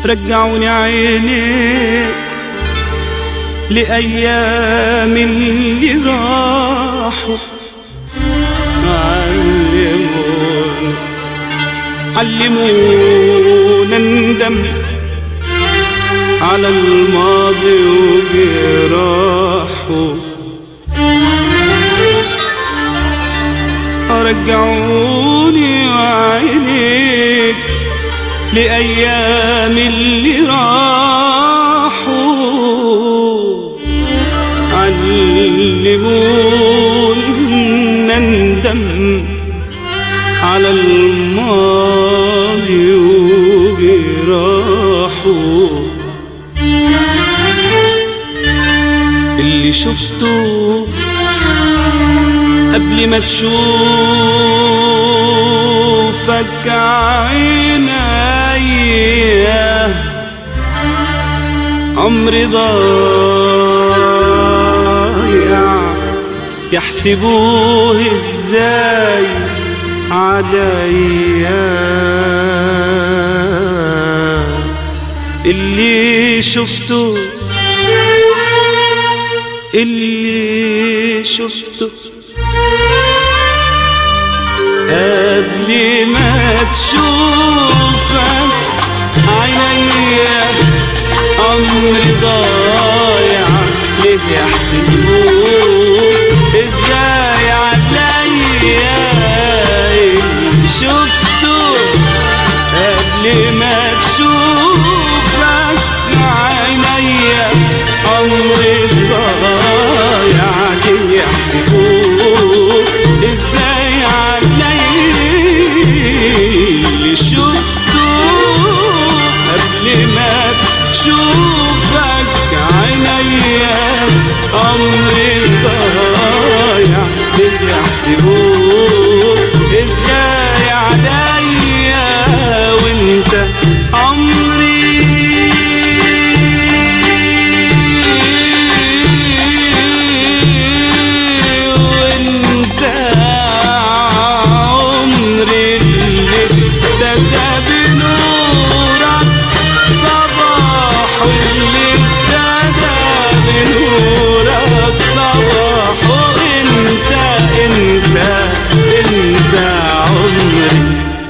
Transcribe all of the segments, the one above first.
رجعوني عينيك لأيام اللي راحوا علمونا علمونا ندم على الماضي وجراحه رجعوني وعينيك لأيام اللي راحوا علمونا ندم على الماضي وجراحه اللي شفته قبل ما تشوفك عينيا عمري ضايع يحسبوه ازاي عليا اللي شفته اللي شفته قبل ما تشوفك عينيا عمري ضايع ليه يحسبوك ازاي عليا اللي شفته قبل ما تشوفك عينيا عمري ضايع ليه يحسبوك ازاي عليا اللي شفته قبل ما تشوفك عينيا عمري ضايع يحسبوك ازاي عليا وانت عمري وانت عمري اللي ابتدى بنورك صباح اللي ابتدى بنورك صباح وانت انت انت عمري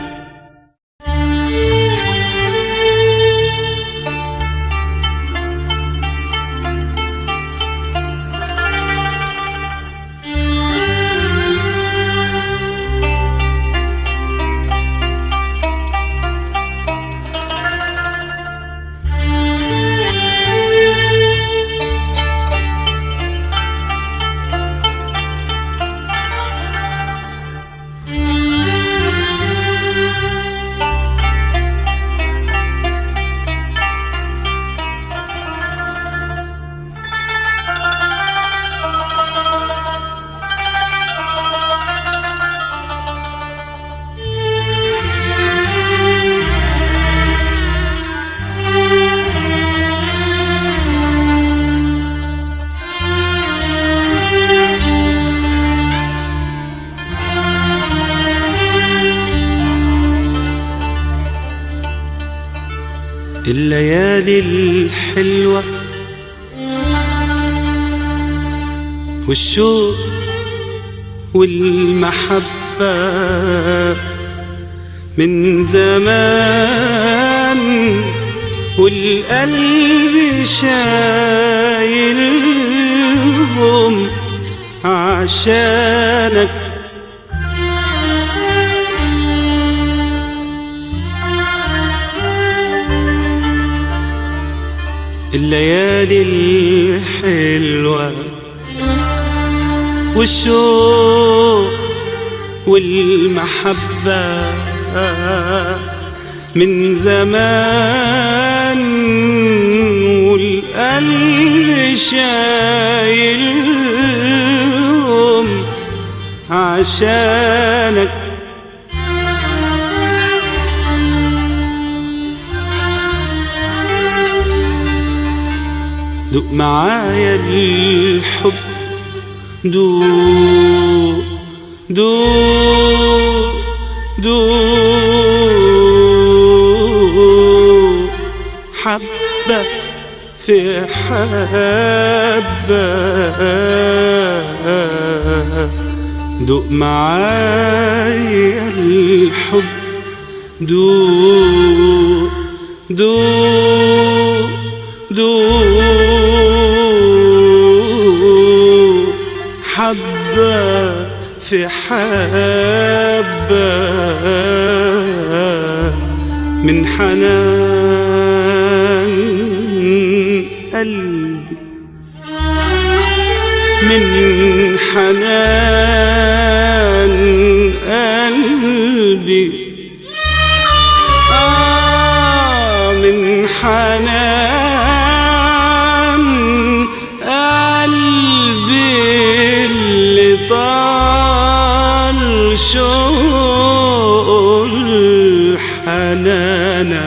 الليالي الحلوة والشوق والمحبة من زمان والقلب شايلهم عشانك الليالي الحلوة والشوق والمحبة من زمان والقلب شايلهم عشانك دوق معايا الحب دوق دوق دوق حبة في حبة دوق معايا الحب دوق دوق دوق حبة في حبة من حنان قلبي من حنان قلبي آه من حنان قلبي اللي طال شوق الحنانه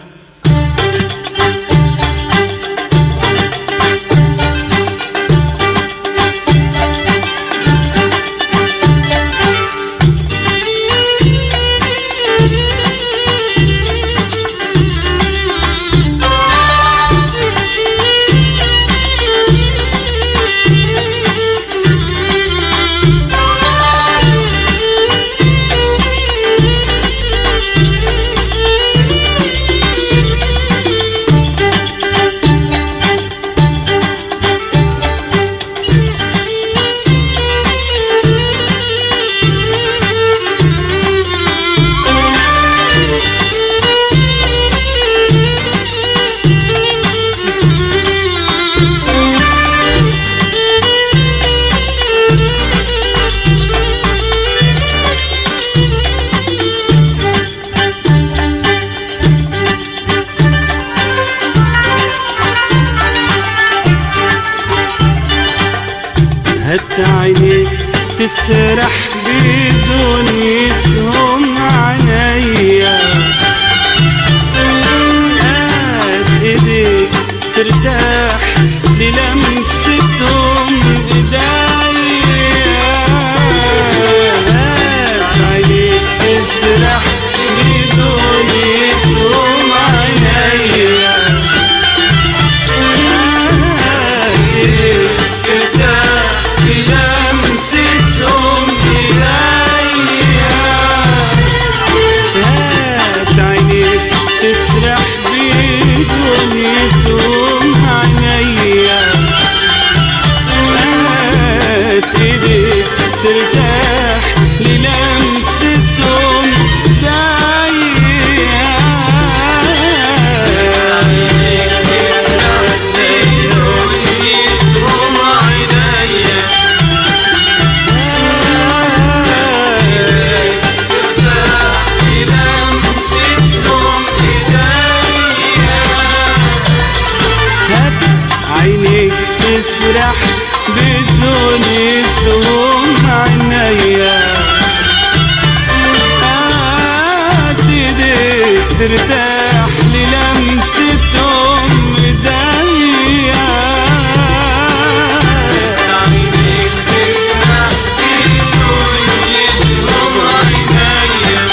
هات عينيك تسرح بدنيتهم عينيا هات ايديك ترتاح للمستهم ايديا هات عينيك تسرح بدنيتهم عينيا بلمستهم إليا هات عينيك تسرح بدنيتهم عينيا هات ايديك ترتاح للمستهم دايا تسرح بدنيتهم عينيا هات عينيك تسرح بدنيتهم عينيا هات ايديك ترتاح للمستهم ايديا عينيك تسرح بدنيتهم عينيا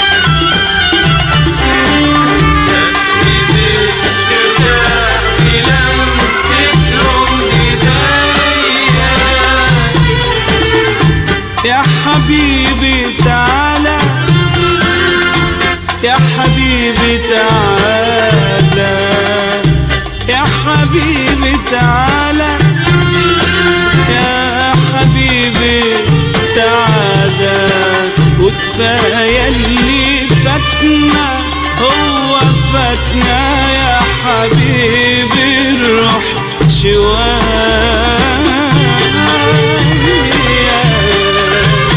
يا حبيبي تعالى يا حبيبي تعالى يا حبيبي تعالى يا حبيبي تعالى وكفاية اللي فاتنا هو فاتنا يا حبيبي الروح شوية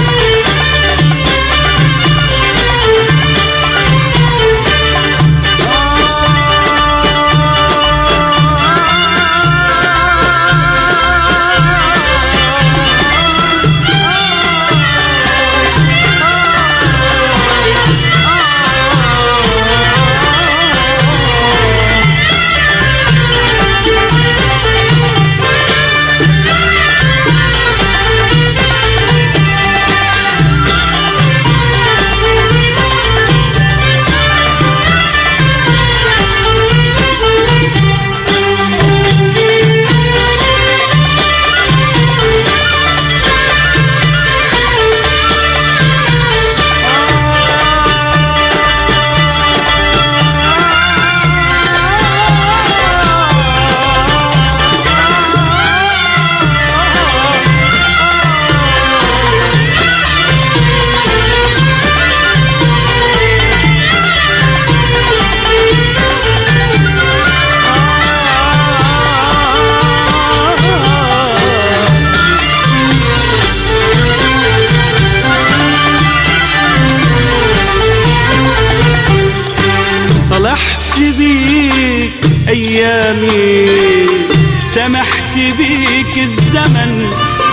بيك الزمن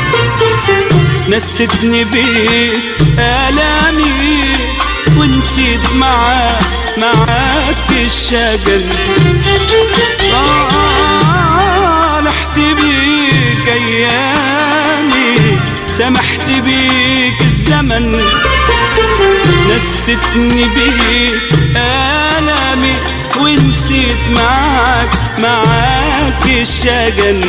نستني بيك آلامي ونسيت معاك معاك الشجن صالحت بيك أيامي سمحت بيك الزمن نستني بيك آلامي ونسيت معاك معاك الشجن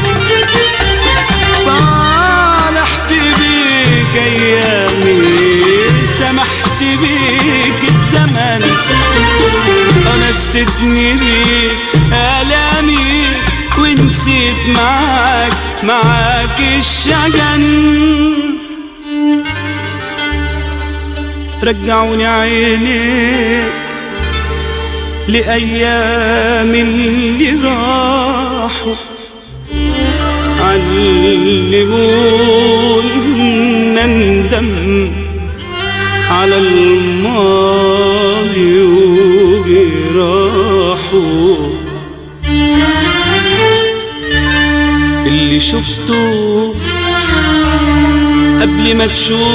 صالحت بيك أيامي سمحت بيك الزمن نستني بيك آلامي ونسيت معاك معاك الشجن رجعوني عيني لأيام اللي راحوا علمونا ندم على الماضي وجراحه اللي شفته قبل ما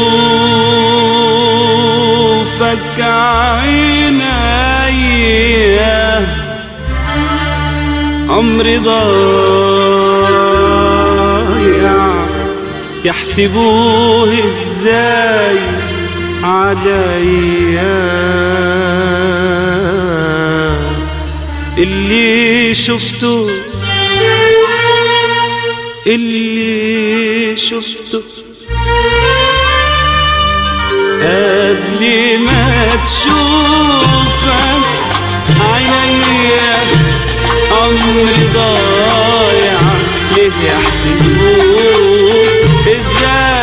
تشوفك عينيا عمري ضايع يحسبوه ازاي عليا اللي شفته اللي شفته قبل ما تشوفك عينيا عمري ضايع ليه يحسبوه ازاي